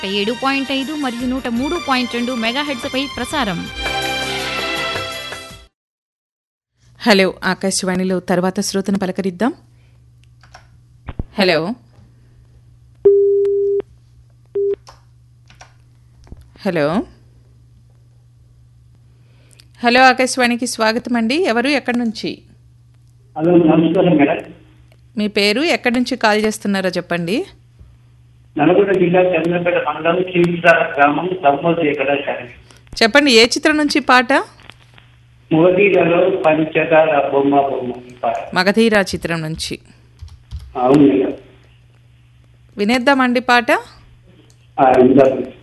ఏడు పాయింట్ ఐదు మరియు నూట మూడు పాయింట్ రెండు మెగాహెడ్స్పై ప్రసారం హలో ఆకాశవాణిలో తర్వాత శ్రోతను పలకరిద్దాం హలో హలో హలో ఆకాశవాణికి స్వాగతం అండి ఎవరు ఎక్కడి నుంచి హలో నమస్కారం మేడం మీ పేరు ఎక్కడి నుంచి కాల్ చేస్తున్నారో చెప్పండి నల్గొండ జిల్లా చంద్రపేట మండలం చీల్సార గ్రామం దమ్మోజీ ఎక్కడాచారి చెప్పండి ఏ చిత్రం నుంచి పాట మోదీలలో పంచదార బొమ్మ బొమ్మ ఈ పాట మగధీరా చిత్రం నుంచి అవును మేడం వినేద్దామండి పాట ఆ, ఇందాక